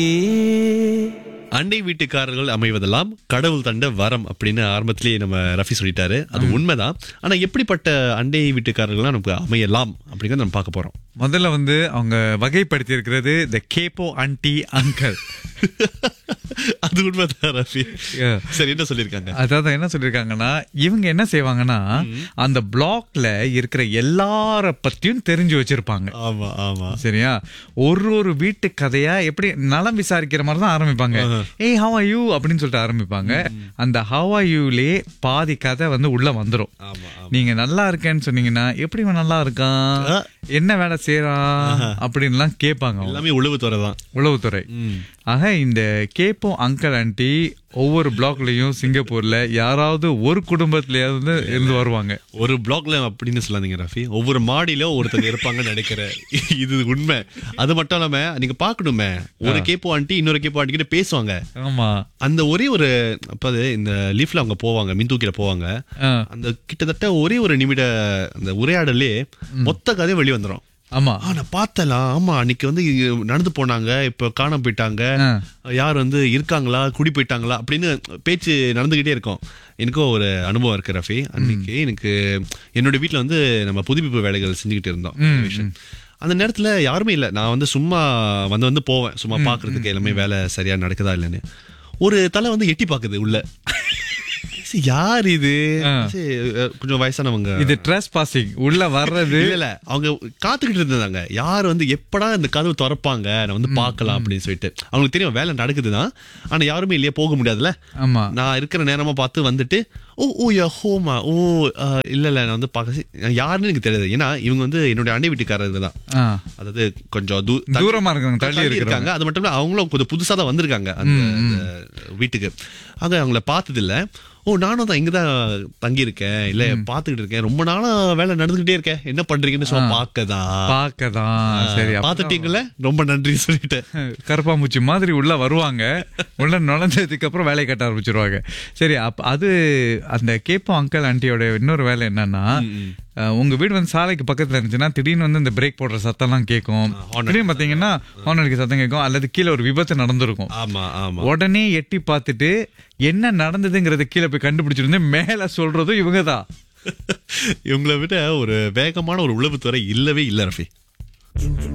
அண்டை வீட்டுக்காரர்கள் அமைவதெல்லாம் கடவுள் தந்த வரம் அப்படின்னு ஆரம்பத்திலேயே நம்ம ரஃபி சொல்லிட்டாரு அது உண்மைதான் ஆனா எப்படிப்பட்ட அண்டை வீட்டுக்காரர்கள்லாம் நமக்கு அமையலாம் அப்படிங்கறத நம்ம பார்க்க போறோம் முதல்ல வந்து அவங்க வகைப்படுத்தி இருக்கிறது த கேப்போ ஆன்டி அங்கிள் அது உண்மைதான் ரஃபி Yeah. சரி என்ன சொல்லியிருக்காங்க அதாவது என்ன சொல்லியிருக்காங்கன்னா இவங்க என்ன செய்வாங்கன்னா அந்த பிளாக்ல இருக்கிற எல்லார பத்தியும் தெரிஞ்சு வச்சிருப்பாங்க ஆமா ஆமா சரியா ஒரு ஒரு வீட்டு கதையா எப்படி நலம் விசாரிக்கிற மாதிரி தான் ஆரம்பிப்பாங்க ஏய் ஹவ் ஆர் யூ அப்படின்னு சொல்லிட்டு ஆரம்பிப்பாங்க அந்த ஹவ் ஆர் யூலே பாதி கதை வந்து உள்ள வந்துரும் ஆமா ஆமா நீங்க நல்லா இருக்கேன்னு சொன்னீங்கன்னா எப்படி இவன் நல்லா இருக்கான் ஆ. என்ன வேலை செய்யறான் அப்படின்லாம் கேட்பாங்க அவங்க. எல்லாமே உழவு தான் உளவுத்துறை ஆக இந்த கேப்போம் அங்கிள் ஆண்டி ஒவ்வொரு பிளாக்லயும் சிங்கப்பூர்ல யாராவது ஒரு குடும்பத்திலயாவது இருந்து வருவாங்க ஒரு பிளாக்ல அப்படின்னு சொல்லாதீங்க ரஃபி ஒவ்வொரு மாடியில ஒருத்தர் இருப்பாங்கன்னு நினைக்கிறேன் இது உண்மை அது மட்டும் இல்லாம நீங்க பாக்கணுமே ஒரு கேப்போ ஆண்டி இன்னொரு கேப்போ ஆண்டி கிட்ட பேசுவாங்க ஆமா அந்த ஒரே ஒரு அப்ப அது இந்த லீஃப்ல அவங்க போவாங்க மின் தூக்கில போவாங்க ஆ, அந்த கிட்டத்தட்ட ஒரே ஒரு நிமிட அந்த உரையாடலே மொத்த கதையும் வெளியே வந்துரும் ஆமா ஆ நான் பார்த்தலாம் ஆமா அன்னைக்கு வந்து இங்க நடந்து போனாங்க இப்ப காணாம போயிட்டாங்க ஆ. யார் வந்து இருக்காங்களா குடி போயிட்டாங்களா அப்படின்னு பேச்சு நடந்துகிட்டே இருக்கும் எனக்கும் ஒரு அனுபவம் இருக்கு ரஃபி அன்னைக்கு எனக்கு என்னோட வீட்ல வந்து நம்ம புதுப்பிப்பு வேலைகள் செஞ்சுக்கிட்டு இருந்தோம் renovation. அந்த நேரத்துல யாருமே இல்ல நான் வந்து சும்மா வந்து வந்து போவேன் சும்மா பாக்குறதுக்கு எல்லாமே வேலை சரியா நடக்குதா இல்லைன்னு ஒரு தலை வந்து எட்டி பாக்குது உள்ள சரி, யார் இது சரி, கொஞ்சம் வயசானவங்க இது ட்ரெஸ் பாசிங் உள்ள வர்றது இல்ல இல்ல அவங்க காத்துக்கிட்டு இருந்தாங்க யார் வந்து எப்படா இந்த கதவு திறப்பாங்க நான் வந்து பார்க்கலாம் அப்படின்னு சொல்லிட்டு அவங்களுக்கு தெரியும் வேலை நடக்குதுதான் ஆனா யாருமே இல்லையா போக முடியாதுல்ல ஆமா நான் இருக்கிற நேரமா பார்த்து வந்துட்டு ஓ ஓ யா ஹோமா ஓ ஆ, இல்ல இல்ல நான் வந்து பார்க்க யாருன்னு எனக்கு தெரியாது ஏன்னா இவங்க வந்து என்னுடைய அண்டை வீட்டுக்காரங்க தான் ஆ, அதாவது கொஞ்சம் தூ- தள்ளி- தூரமா இருக்காங்க தள்ளி தள்ளி இருக்கிறாங்க இருக்காங்க அது மட்டும் இல்ல அவங்களும் கொஞ்சம் புதுசா தான் வந்திருக்காங்க அந்த அந்த வீட்டுக்கு ஆக அவங்கள பார்த்தது இல்ல ஓ நானும் தான் இங்கதான் தங்கி இருக்கேன் இல்ல பாத்துக்கிட்டு இருக்கேன் ரொம்ப நாளா வேலை நடந்துகிட்டே இருக்கேன் என்ன பண்றீங்கன்னு சும்மா பார்க்கதான் பார்க்கதான் சரி அப்ப பாத்துட்டீங்கல்ல ரொம்ப நன்றி சொல்லிட்டேன் கருப்பாம்பூச்சி மாதிரி உள்ள வருவாங்க உள்ள நுழைஞ்சதுக்கு அப்புறம் வேலையை கட்ட ஆரம்பிச்சிருவாங்க சரி அப்ப அது அந்த கேப்போ அங்கிள் ஆண்டியோட இன்னொரு வேலை என்னன்னா அஹ், உங்க வீடு வந்து சாலைக்கு பக்கத்துல இருந்துச்சுன்னா திடீர்னு வந்து இந்த பிரேக் போடுற சத்தம்லாம் கேட்கும் திடீர்னு பாத்தீங்கன்னா ஹார்ன் அடிக்க சத்தம் கேட்கும் அல்லது கீழே ஒரு விபத்து நடந்திருக்கும் ஆமா ஆமா உடனே எட்டி பார்த்துட்டு என்ன நடந்ததுங்கிறத கீழே போய் கண்டுபிடிச்சிருந்து மேல சொல்றதும் இவங்க தான் இவங்களை விட ஒரு வேகமான ஒரு உளவுத்துறை இல்லவே இல்ல ரஃபி